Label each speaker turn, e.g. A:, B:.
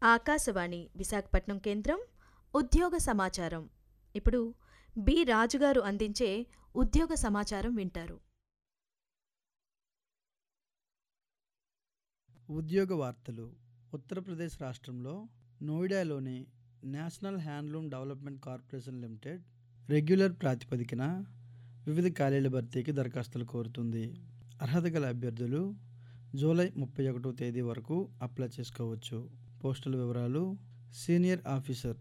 A: ఆకాశవాణి విశాఖపట్నం కేంద్రం ఉద్యోగ సమాచారం ఇప్పుడు బి రాజుగారు అందించే ఉద్యోగ సమాచారం వింటారు
B: ఉద్యోగ వార్తలు ఉత్తరప్రదేశ్ రాష్ట్రంలో నోయిడాలోని national handloom development corporation limited regular ప్రాతిపదికన వివిధ ఖాళీల భర్తీకి దరఖాస్తులు కోరుతుంది అర్హత గల అభ్యర్థులు జూలై ముప్పై ఒకటో తేదీ వరకు అప్లై చేసుకోవచ్చు పోస్టుల వివరాలు సీనియర్ ఆఫీసర్